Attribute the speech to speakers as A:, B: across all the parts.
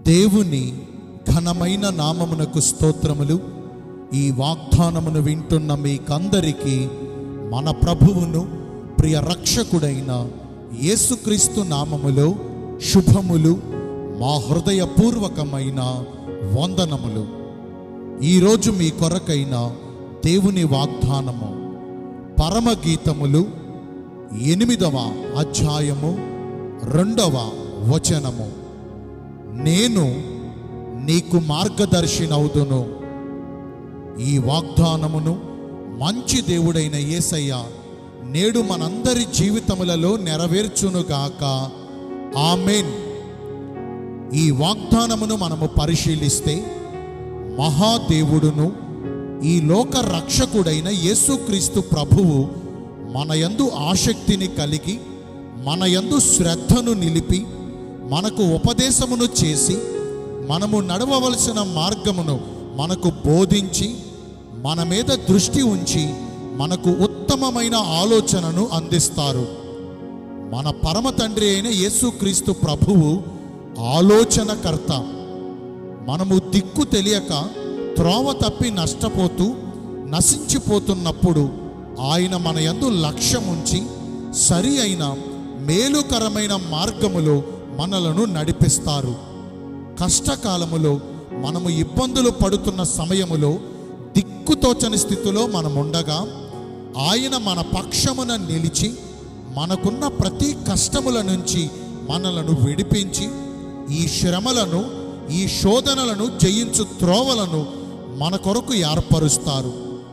A: దేవుని ఘనమైన నామమునకు స్తోత్రములు ఈ వాగ్దానమును వింటున్న మీకందరికీ మన ప్రభువును ప్రియ రక్షకుడైన యేసుక్రీస్తు నామములో శుభములు మా హృదయపూర్వకమైన వందనములు ఈరోజు మీ కొరకైన దేవుని వాగ్దానము పరమగీతములు ఎనిమిదవ అధ్యాయము రెండవ వచనము నేను నీకు మార్గదర్శినవుదును ఈ వాగ్దానమును మంచి దేవుడైన యేసయ్య నేడు మనందరి జీవితములలో నెరవేర్చునుగాక ఆమెన్ ఈ వాగ్దానమును మనము పరిశీలిస్తే మహాదేవుడును ఈ లోక రక్షకుడైన యేసుక్రీస్తు ప్రభువు మన యందు ఆసక్తిని కలిగి మన యందు శ్రద్ధను నిలిపి మనకు ఉపదేశమును చేసి మనము నడవవలసిన మార్గమును మనకు బోధించి మన మీద దృష్టి ఉంచి మనకు ఉత్తమమైన ఆలోచనను అందిస్తారు మన పరమ తండ్రి అయిన యేసుక్రీస్తు ప్రభువు ఆలోచనకర్త మనము దిక్కు తెలియక త్రోవ తప్పి నష్టపోతూ నశించిపోతున్నప్పుడు ఆయన మన యందు లక్ష్యం ఉంచి సరి అయిన మేలుకరమైన మార్గములో మనలను నడిపిస్తారు కష్టకాలములో మనము ఇబ్బందులు పడుతున్న సమయములో దిక్కుతోచని స్థితిలో మనముండగా ఆయన మన పక్షమున నిలిచి మనకున్న ప్రతి కష్టముల నుంచి మనలను విడిపించి ఈ శ్రమలను ఈ శోధనలను జయించు త్రోవలను మన కొరకు ఏర్పరుస్తారు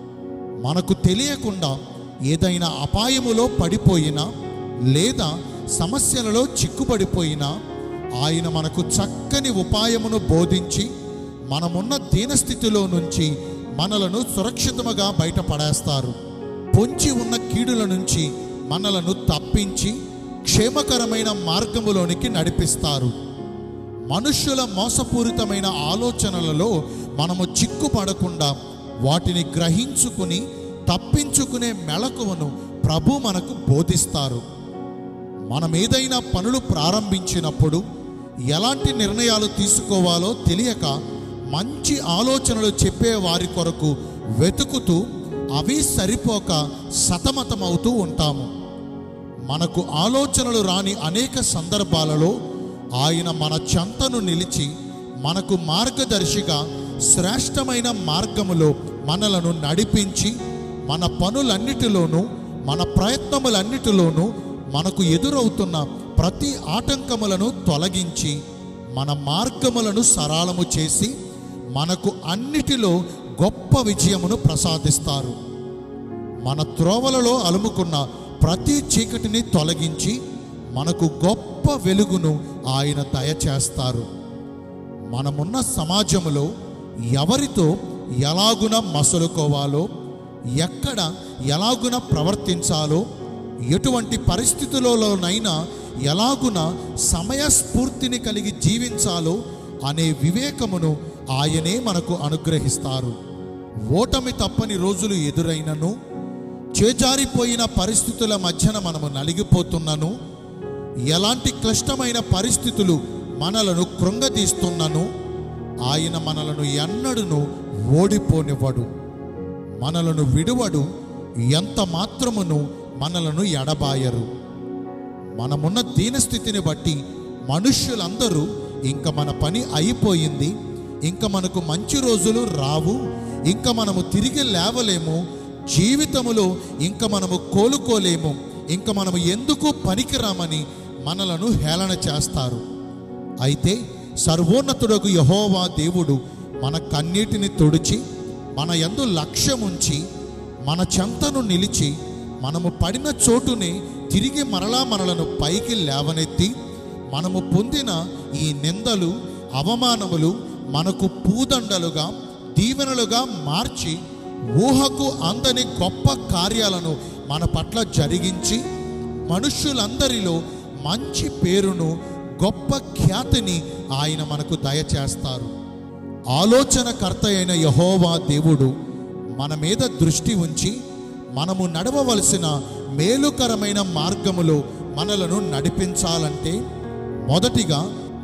A: మనకు తెలియకుండా ఏదైనా అపాయములో పడిపోయినా లేదా సమస్యలలో చిక్కుపడిపోయినా ఆయన మనకు చక్కని ఉపాయమును బోధించి మనమున్న దీనస్థితిలో నుంచి మనలను సురక్షితముగా బయటపడేస్తారు పొంచి ఉన్న కీడుల నుంచి మనలను తప్పించి క్షేమకరమైన మార్గములోనికి నడిపిస్తారు మనుష్యుల మోసపూరితమైన ఆలోచనలలో మనము చిక్కుపడకుండా వాటిని గ్రహించుకుని తప్పించుకునే మెళకువను ప్రభు మనకు బోధిస్తారు మనం ఏదైనా పనులు ప్రారంభించినప్పుడు ఎలాంటి నిర్ణయాలు తీసుకోవాలో తెలియక మంచి ఆలోచనలు చెప్పే వారి కొరకు వెతుకుతూ అవి సరిపోక సతమతమవుతూ ఉంటాము మనకు ఆలోచనలు రాని అనేక సందర్భాలలో ఆయన మన చెంతను నిలిచి మనకు మార్గదర్శిగా శ్రేష్టమైన మార్గములో మనలను నడిపించి మన పనులన్నిటిలోనూ మన ప్రయత్నములన్నిటిలోనూ మనకు ఎదురవుతున్న ప్రతి ఆటంకములను తొలగించి మన మార్గములను సరళము చేసి మనకు అన్నిటిలో గొప్ప విజయమును ప్రసాదిస్తారు మన త్రోవలలో అలుముకున్న ప్రతి చీకటిని తొలగించి మనకు గొప్ప వెలుగును ఆయన దయచేస్తారు మనమున్న సమాజములో ఎవరితో ఎలాగున మసలుకోవాలో ఎక్కడ ఎలాగున ప్రవర్తించాలో ఎటువంటి పరిస్థితులలోనైనా ఎలాగున సమయస్ఫూర్తిని కలిగి జీవించాలో అనే వివేకమును ఆయనే మనకు అనుగ్రహిస్తారు ఓటమి తప్పని రోజులు ఎదురైనను చేజారిపోయిన పరిస్థితుల మధ్యన మనము నలిగిపోతున్నను ఎలాంటి క్లిష్టమైన పరిస్థితులు మనలను కృంగదీస్తున్నను ఆయన మనలను ఎన్నడును ఓడిపోనివ్వడు మనలను విడువడు ఎంత మాత్రమును మనలను ఎడబాయరు మనమున్న దీనస్థితిని బట్టి మనుష్యులందరూ ఇంక మన పని అయిపోయింది ఇంక మనకు మంచి రోజులు రావు ఇంక మనము తిరిగి లేవలేము జీవితములో ఇంక మనము కోలుకోలేము ఇంక మనము ఎందుకు పనికిరామని మనలను హేళన చేస్తారు అయితే సర్వోన్నతుడకు యహోవా దేవుడు మన కన్నీటిని తుడిచి మన యందు లక్ష్యముంచి మన చెంతను నిలిచి మనము పడిన చోటునే తిరిగి మరలా మనలను పైకి లేవనెత్తి మనము పొందిన ఈ నిందలు అవమానములు మనకు పూదండలుగా దీవెనలుగా మార్చి ఊహకు అందని గొప్ప కార్యాలను మన పట్ల జరిగించి మనుష్యులందరిలో మంచి పేరును గొప్ప ఖ్యాతిని ఆయన మనకు దయచేస్తారు ఆలోచనకర్త అయిన యహోవా దేవుడు మన మీద దృష్టి ఉంచి మనము నడవవలసిన మేలుకరమైన మార్గములో మనలను నడిపించాలంటే మొదటిగా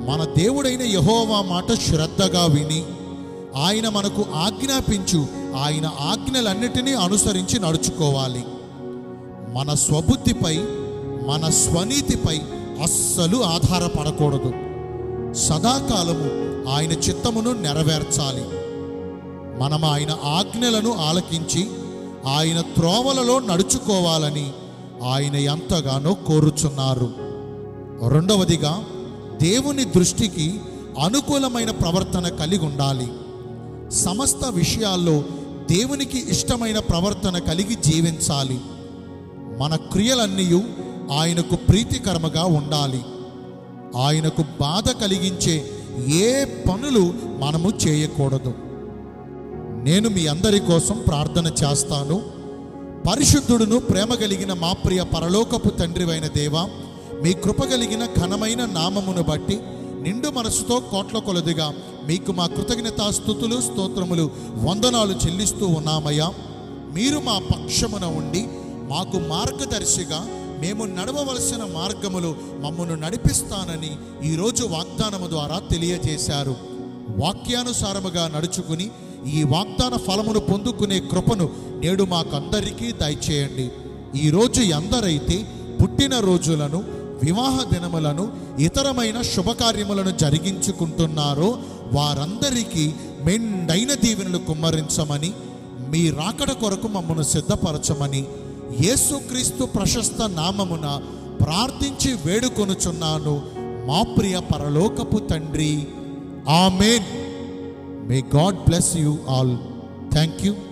A: మన దేవుడైన యహోవా మాట శ్రద్ధగా విని ఆయన మనకు ఆజ్ఞాపించు ఆయన ఆజ్ఞలన్నిటినీ అనుసరించి నడుచుకోవాలి మన స్వబుద్ధిపై మన స్వనీతిపై అస్సలు ఆధారపడకూడదు సదాకాలము ఆయన చిత్తమును నెరవేర్చాలి మనం ఆయన ఆజ్ఞలను ఆలకించి ఆయన త్రోవలలో నడుచుకోవాలని ఆయన ఎంతగానో కోరుచున్నారు రెండవదిగా దేవుని దృష్టికి అనుకూలమైన ప్రవర్తన కలిగి ఉండాలి సమస్త విషయాల్లో దేవునికి ఇష్టమైన ప్రవర్తన కలిగి జీవించాలి మన క్రియలన్నీ ఆయనకు ప్రీతికరముగా ఉండాలి ఆయనకు బాధ కలిగించే ఏ పనులు మనము చేయకూడదు నేను మీ అందరి కోసం ప్రార్థన చేస్తాను పరిశుద్ధుడును ప్రేమ కలిగిన మా ప్రియ పరలోకపు తండ్రివైన దేవా మీ కృప కలిగిన ఘనమైన నామమును బట్టి నిండు మనసుతో కోట్ల కొలదిగా మీకు మా కృతజ్ఞతాస్థుతులు స్తోత్రములు వందనాలు చెల్లిస్తూ ఉన్నామయ్యా మీరు మా పక్షమున ఉండి మాకు మార్గదర్శిగా మేము నడవవలసిన మార్గములు మమ్మను నడిపిస్తానని ఈరోజు వాగ్దానము ద్వారా తెలియజేశారు వాక్యానుసారముగా నడుచుకుని ఈ వాగ్దాన ఫలమును పొందుకునే కృపను నేడు మాకందరికీ దయచేయండి ఈరోజు ఎందరైతే పుట్టిన రోజులను వివాహ దినములను ఇతరమైన శుభకార్యములను జరిగించుకుంటున్నారో వారందరికీ మెండైన దీవెనలు కుమ్మరించమని మీ రాకడ కొరకు మమ్మను సిద్ధపరచమని యేసుక్రీస్తు ప్రశస్త నామమున ప్రార్థించి వేడుకొనుచున్నాను మా ప్రియ పరలోకపు తండ్రి amen may God bless you all thank you